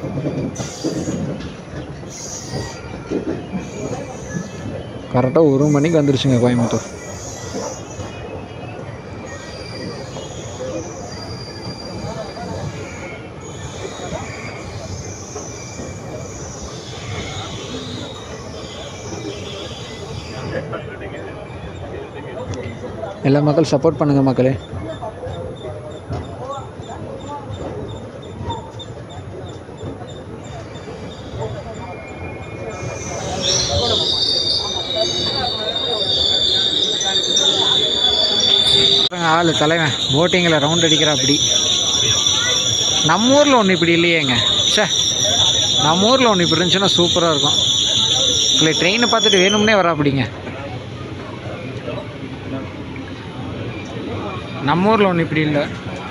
கரெக்டாக ஒரு மணிக்கு வந்துருச்சுங்க கோயம்புத்தூர் எல்லா மக்கள் சப்போர்ட் பண்ணுங்கள் மக்களே ஆள் தலைவன் போட்டிங்கில் ரவுண்ட் அடிக்கிற அப்படி நம்ம ஊரில் ஒன்று இப்படி இல்லையேங்க சே நம்ம ஊரில் ஒன்று இப்படி இருந்துச்சுன்னா சூப்பராக இருக்கும் இல்லை ட்ரெயினை பார்த்துட்டு வேணும்னே வர அப்படிங்க நம்ம ஊரில் ஒன்று இப்படி இல்லை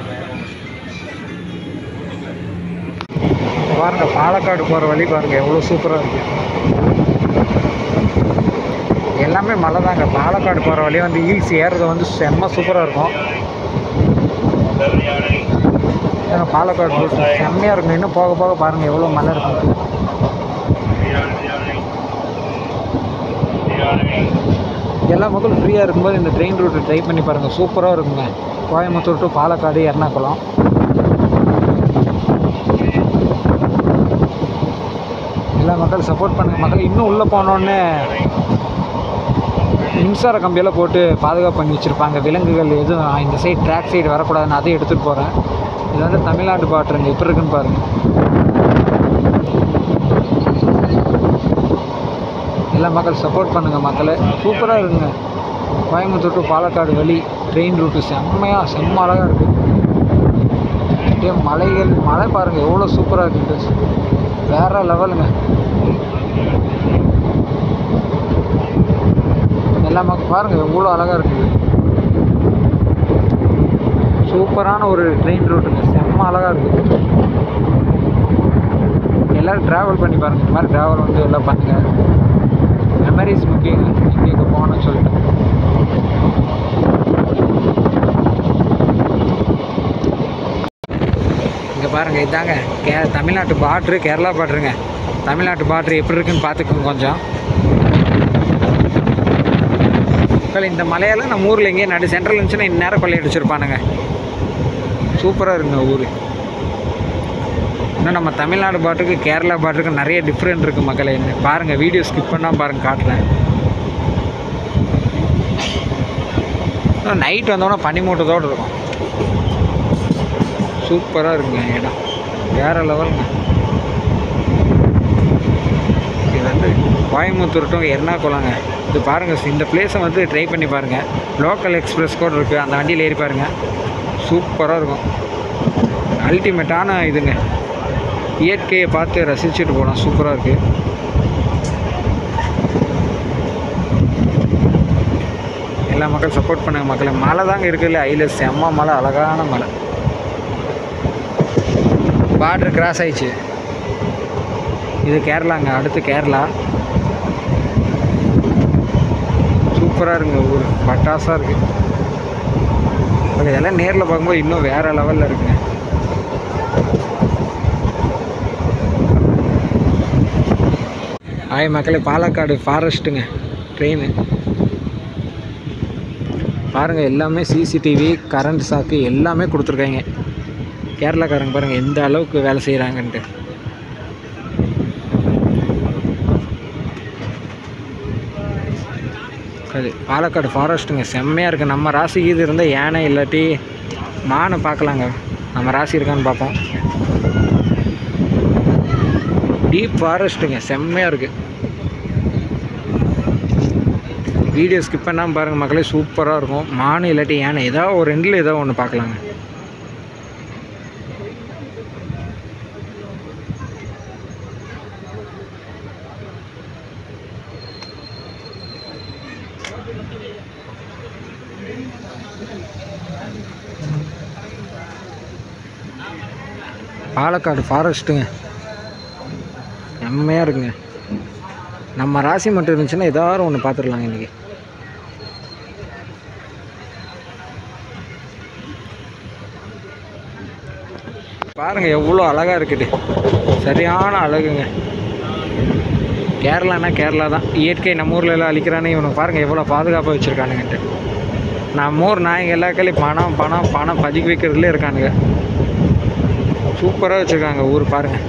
பாருங்க பாலக்காடு போகிற வழி பாருங்க எவ்வளோ சூப்பராக இருக்கு எல்லாமே மலை தாங்க பாலக்காடு போகிற வழி வந்து ஹீல்ஸ் ஏறுறது வந்து செம்ம சூப்பராக இருக்கும் ஏங்க, பாலக்காடு route செம்மையாக இருக்கும் இன்னும் போக போக பாருங்கள் எவ்வளோ மலை இருக்கும் எல்லா மக்களும் ஃப்ரீயாக இருக்கும்போது இந்த ட்ரெயின் ரூட்டை ட்ரை பண்ணி பாருங்கள் சூப்பராக இருக்குங்க கோயம்புத்தூர் டு பாலக்காடு எர்ணாகுளம் எல்லா மக்கள் சப்போர்ட் பண்ணுங்க மக்கள் இன்னும் உள்ளே போனோடனே மின்சார கம்பியெல்லாம் போட்டு பாதுகாப்பு பண்ணி வச்சுருப்பாங்க விலங்குகள் எதுவும் இந்த சைடு ட்ராக் சைடு வரக்கூடாதுன்னு அதையும் எடுத்துகிட்டு போகிறேன் இது வந்து தமிழ்நாட்டு பாட்டுருங்க எப்படி இருக்குன்னு பாருங்கள் எல்லா மக்கள் சப்போர்ட் பண்ணுங்கள் மக்களே சூப்பராக இருக்குங்க கோயம்புத்தூர் டு பாலக்காடு வழி ட்ரெயின் ரூட்டு செம்மையாக செம்ம அழகாக இருக்குது அப்படியே மலைகள் மலை பாருங்கள் எவ்வளோ சூப்பராக இருக்குது வேற லெவலுங்க எல்லா மக்கள் பாருங்கள் எவ்வளோ அழகாக இருக்குது சூப்பரான ஒரு ட்ரெயின் ரூட்டுங்க செம்ம அழகாக இருக்குது எல்லோரும் ட்ராவல் பண்ணி பாருங்கள் இந்த மாதிரி ட்ராவல் வந்து எல்லாம் பண்ணுங்கள் மெமரிஸ் முக்கியம் இங்கே போகணும்னு சொல்லிட்டு இங்கே பாருங்கள் இதாங்க கே தமிழ்நாட்டு பாட்ரு கேரளா பாட்ருங்க தமிழ்நாட்டு பாட்ரு எப்படி இருக்குன்னு பார்த்துக்கோங்க கொஞ்சம் மக்கள் இந்த மலையெல்லாம் நம்ம ஊரில் எங்கேயும் நடு சென்ட்ரல் இருந்துச்சுன்னா இந்நேரம் கொள்ளையடிச்சிருப்பானுங்க சூப்பராக இருக்குங்க ஊர் இன்னும் நம்ம தமிழ்நாடு பாட்டுக்கு கேரளா பாட்டுக்கு நிறைய டிஃப்ரெண்ட் இருக்குது மக்களே பாருங்கள் வீடியோ ஸ்கிப் பண்ணால் பாருங்கள் காட்டுறேன் நைட் வந்தோடனே பனிமூட்டத்தோடு இருக்கும் சூப்பராக இருக்குங்க இடம் வேறு லெவலுங்க இது வந்து கோயம்புத்தூர் டு எர்ணாகுளங்க இது பாருங்கள் இந்த பிளேஸை வந்து ட்ரை பண்ணி பாருங்கள் லோக்கல் எக்ஸ்பிரஸ் கூட இருக்குது அந்த வண்டியில் ஏறி பாருங்கள் சூப்பராக இருக்கும் அல்டிமேட்டான இதுங்க இயற்கையை பார்த்து ரசிச்சுட்டு போகலாம் சூப்பராக இருக்குது எல்லா மக்கள் சப்போர்ட் பண்ணுங்க மக்களை மலை தாங்க இருக்குல்ல ஐயில் செம்ம மலை அழகான மலை பார்டர் கிராஸ் ஆயிடுச்சு இது கேரளாங்க அடுத்து கேரளா சூப்பராக இருக்குங்க ஊர் பட்டாசாக இருக்குது அது இதெல்லாம் நேரில் பார்க்கும்போது இன்னும் வேறு லெவலில் இருக்குங்க ஆய் மக்களே பாலக்காடு ஃபாரஸ்ட்டுங்க ட்ரெயின் பாருங்கள் எல்லாமே சிசிடிவி கரண்ட் சாக்கு எல்லாமே கொடுத்துருக்காங்க கேரளாக்காரங்க பாருங்கள் எந்த அளவுக்கு வேலை செய்கிறாங்கன்ட்டு அது பாலக்காடு ஃபாரஸ்ட்டுங்க செம்மையாக இருக்குது நம்ம ராசி இது இருந்தால் யானை இல்லாட்டி மானை பார்க்கலாங்க நம்ம ராசி இருக்கான்னு பார்ப்போம் டீப் ஃபாரஸ்ட்டுங்க செம்மையாக இருக்குது வீடியோ ஸ்கிப் பண்ணாமல் பாருங்கள் மக்களே சூப்பராக இருக்கும் மான் இல்லாட்டி யானை ஏதாவது ஒரு ரெண்டில் ஏதோ ஒன்று பார்க்கலாங்க பாலக்காடு ஃபாரஸ்ட்டுங்க செம்மையாக இருக்குங்க நம்ம ராசி மட்டும் இருந்துச்சுன்னா ஏதாவது ஒன்று பார்த்துடலாங்க இன்றைக்கி பாருங்கள் எவ்வளோ அழகாக இருக்குது சரியான அழகுங்க கேரளானா கேரளா தான் இயற்கை நம்ம ஊரில் எல்லாம் அழிக்கிறானே இவனுக்கு பாருங்கள் எவ்வளோ பாதுகாப்பாக வச்சுருக்கானுங்கன்ட்டு நம்ம ஊர் நாயங்க எல்லா கையிலையும் பணம் பணம் பணம் பதுக்கி வைக்கிறதுலே இருக்கானுங்க சூப்பராக வச்சுருக்காங்க ஊர் பாருங்கள்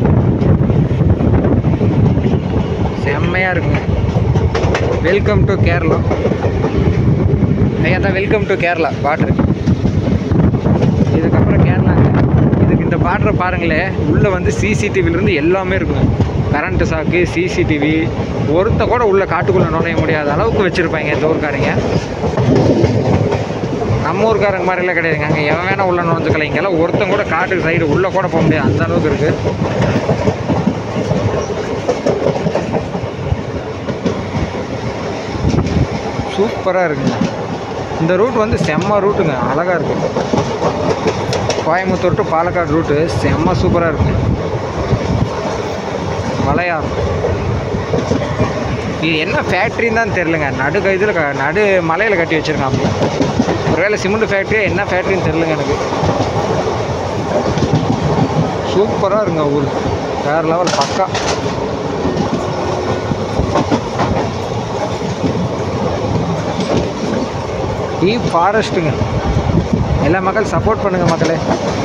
செம்மையாக இருக்குங்க வெல்கம் டு கேரளா ஐயா தான் வெல்கம் டு கேரளா வாட்ரு இதுக்கப்புறம் கேரளாங்க இதுக்கு இந்த பார்டரை பாருங்களேன் உள்ளே வந்து சிசிடிவிலேருந்து எல்லாமே இருக்குங்க கரண்ட்டு சாக்கு சிசிடிவி ஒருத்த கூட உள்ள காட்டுக்குள்ளே நுழைய முடியாத அளவுக்கு வச்சுருப்பாங்க இந்த ஊர்க்காரங்க நம்ம ஊர்க்காரங்க மாதிரிலாம் கிடையாதுங்க அங்கே எவன் வேணால் உள்ள நுழைஞ்சுக்கலாம் இங்கெல்லாம் ஒருத்தன் கூட காட்டுக்கு சைடு உள்ளே கூட போக முடியாது அந்த அளவுக்கு இருக்குது சூப்பராக இருக்குங்க இந்த ரூட் வந்து செம்ம ரூட்டுங்க அழகாக இருக்குது கோயம்புத்தூர் டு பாலக்காடு ரூட்டு செம்ம சூப்பராக இருக்குங்க வளையார் இது என்ன ஃபேக்ட்ரின்னு தான் தெரிலங்க நடு இதில் க நடு மலையில் கட்டி வச்சுருக்கான் அப்படி ஒருவேளை சிமெண்ட் ஃபேக்ட்ரியா என்ன ஃபேக்ட்ரின்னு தெரிலங்க எனக்கு சூப்பராக இருங்க ஊர் வேறு லெவல் பக்கா டீப் ஃபாரஸ்ட்டுங்க எல்லா மக்கள் சப்போர்ட் பண்ணுங்க மக்களே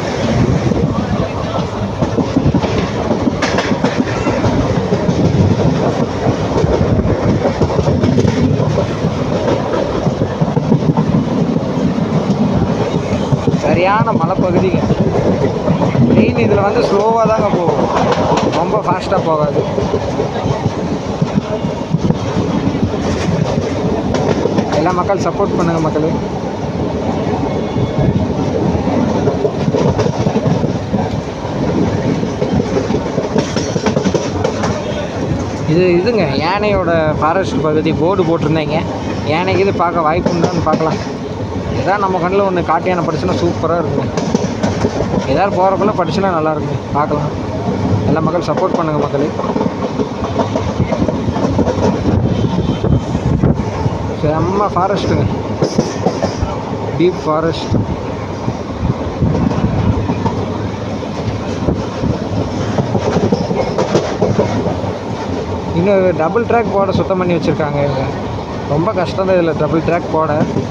சரியான மலைப்பகுதிங்க ட்ரெயின் இதில் வந்து ஸ்லோவாக தாங்க போகும் ரொம்ப ஃபாஸ்ட்டாக போகாது எல்லா மக்கள் சப்போர்ட் பண்ணுங்க மக்களே இது இதுங்க யானையோட ஃபாரஸ்ட் பகுதி போர்டு போட்டிருந்தேங்க யானைக்கு இது பார்க்க வாய்ப்பு உண்டான்னு பார்க்கலாம் இதான் நம்ம கண்ணில் ஒன்று காட்டு யானை படிச்சுன்னா சூப்பராக இருக்குங்க ஏதாவது போகிறக்குள்ள படிச்சுன்னா நல்லா இருக்குங்க பார்க்கலாம் எல்லா மக்கள் சப்போர்ட் பண்ணுங்கள் மக்களே செம்ம ஃபாரஸ்ட்டுங்க டீப் ஃபாரஸ்ட் இன்னும் டபுள் ட்ராக் போட சுத்தம் பண்ணி வச்சுருக்காங்க இவங்க ரொம்ப கஷ்டம் தான் இதில் டபுள் ட்ராக் போட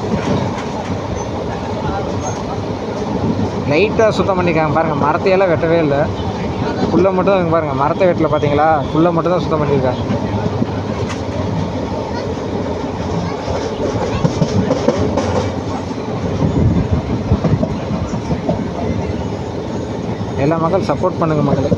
லைட்டாக சுத்தம் பண்ணியிருக்காங்க பாருங்கள் மரத்தையெல்லாம் வெட்டவே இல்லை புல்லை மட்டும் தான் பாருங்கள் மரத்தை வெட்டல பார்த்தீங்களா புல்லை மட்டும் தான் சுத்தம் பண்ணியிருக்காங்க எல்லா மக்கள் சப்போர்ட் பண்ணுங்க மக்களே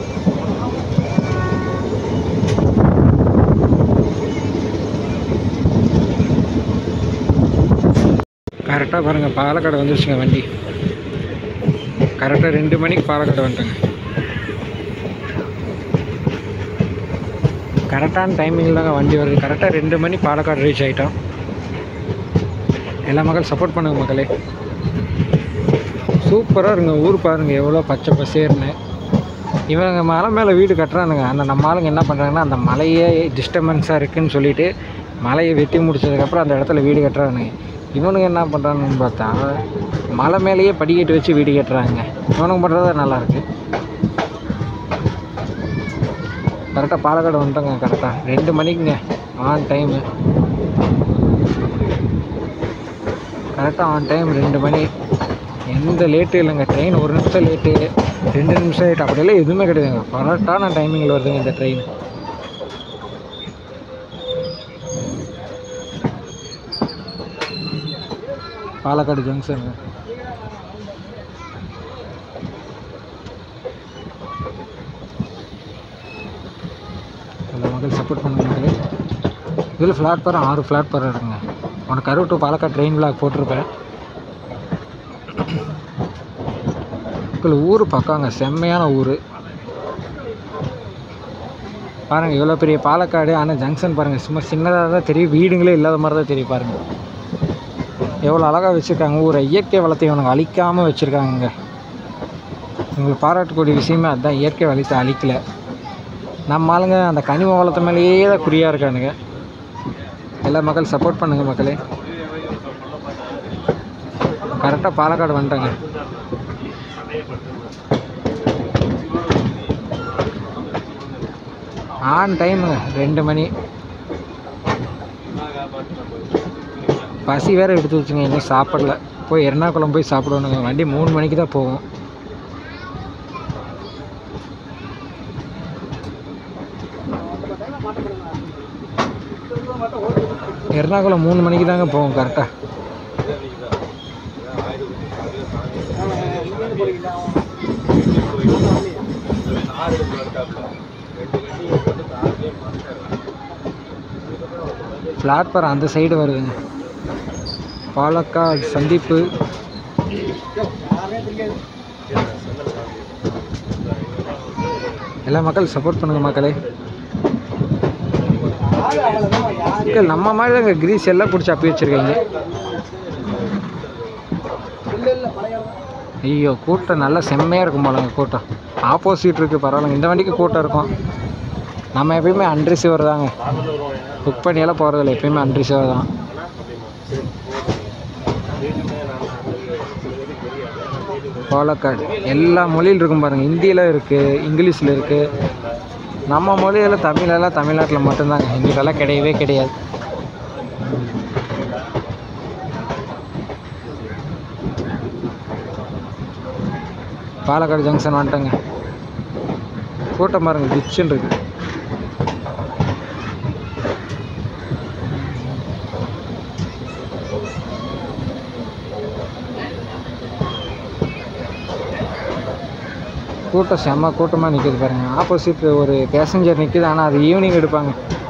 கரெக்டாக பாருங்கள் பாலக்காடு வந்துருச்சுங்க வண்டி கரெக்டாக ரெண்டு மணிக்கு பாலக்காடு வந்துட்டேங்க கரெக்டான டைமிங்கில் தாங்க வண்டி வருது கரெக்டாக ரெண்டு மணி பாலக்காடு ரீச் ஆகிட்டோம் எல்லா மக்கள் சப்போர்ட் பண்ணுங்க மக்களே சூப்பராக இருங்க ஊர் பாருங்க எவ்வளோ பச்சை பசேர்னு இவங்க மலை மேலே வீடு கட்டுறானுங்க அந்த நம்ம ஆளுங்க என்ன பண்ணுறாங்கன்னா அந்த மலையே டிஸ்டர்பன்ஸாக இருக்குன்னு சொல்லிட்டு மலையை வெட்டி முடிச்சதுக்கப்புறம் அந்த இடத்துல வீடு கட்டுறானுங்க இவனுங்க என்ன பண்ணுறானுன்னு பார்த்தா மலை மேலேயே படிக்கட்டு வச்சு வீடு கட்டுறாங்க இவனுங்க பண்ணுறது நல்லாயிருக்கு கரெக்டாக பாலக்காடு வந்துட்டோங்க கரெக்டாக ரெண்டு மணிக்குங்க ஆன் டைமு கரெக்டாக ஆன் டைம் ரெண்டு மணி எந்த லேட்டு இல்லைங்க ட்ரெயின் ஒரு நிமிஷம் லேட்டு ரெண்டு நிமிஷம் லேட்டு அப்படியெல்லாம் எதுவுமே கிடையாதுங்க கரெக்டான டைமிங்கில் வருதுங்க இந்த ட்ரெயின் பாலக்காடு ஜங்ஷனுங்க எல்லா மக்கள் சப்போர்ட் பண்ணுங்க இதில் பிளாட்ஃபாரம் ஆறு பிளாட்ஃபாரம் இருக்குங்க உனக்கு Karur to Palakkad train vlog போட்டிருப்பேன் மக்கள் ஊர் பக்கங்க செம்மையான ஊர் பாருங்கள் இவ்வளோ பெரிய பாலக்காடு ஆனால் ஜங்ஷன் பாருங்கள் சும்மா சின்னதாக தான் தெரியும் வீடுங்களே இல்லாத மாதிரி தான் தெரியும் பாருங்கள் எவ்வளோ அழகாக வச்சுருக்காங்க ஊரை இயற்கை வளத்தை இவனுங்க அழிக்காமல் வச்சுருக்காங்க உங்களுக்கு பாராட்டக்கூடிய விஷயமே அதுதான் இயற்கை வளத்தை அழிக்கல நம்ம ஆளுங்க அந்த கனிம வளத்து மேலேயே தான் குறியாக இருக்கானுங்க எல்லா மக்கள் சப்போர்ட் பண்ணுங்க மக்களே கரெக்டாக பாலக்காடு வந்துட்டாங்க ஆன் டைமுங்க ரெண்டு மணி பசி வேற எடுத்து வச்சுங்க இன்னும் சாப்பிடல போய் எர்ணாகுளம் போய் சாப்பிடணுங்க வண்டி மூணு மணிக்கு தான் போகும் எர்ணாகுளம் மூணு மணிக்கு தாங்க போகும் கரெக்டாக பிளாட்ஃபாரம் அந்த சைடு வருதுங்க பாலக்காடு சந்திப்பு எல்லா மக்கள் சப்போர்ட் பண்ணுங்க மக்களே மக்கள் நம்ம மாதிரி தாங்க கிரீஸ் எல்லாம் பிடிச்சி அப்பி வச்சிருக்கீங்க ஐயோ கூட்டம் நல்லா செம்மையாக இருக்கும் போலங்க கூட்டம் ஆப்போசிட் இருக்குது பரவாயில்லைங்க இந்த வண்டிக்கு கூட்டம் இருக்கும் நம்ம எப்பயுமே அன்ரிசீவர் தாங்க புக் பண்ணியெல்லாம் போகிறதில்ல எப்பயுமே அன்ரிசீவர் தான் பாலக்காடு எல்லா மொழியில் இருக்கும் பாருங்கள் ஹிந்தியில் இருக்குது இங்கிலீஷில் இருக்குது நம்ம மொழியில் தமிழெல்லாம் தமிழ்நாட்டில் மட்டும்தாங்க எங்களுக்கெல்லாம் கிடையவே கிடையாது பாலக்காடு ஜங்ஷன் வந்துட்டேங்க கூட்டம் பாருங்க டிச்சுன்னு இருக்கு கூட்டம் செம்ம கூட்டமாக நிற்கிது பாருங்க ஆப்போசிட் ஒரு பேசஞ்சர் நிற்கிது ஆனால் அது ஈவினிங் எடுப்பாங்க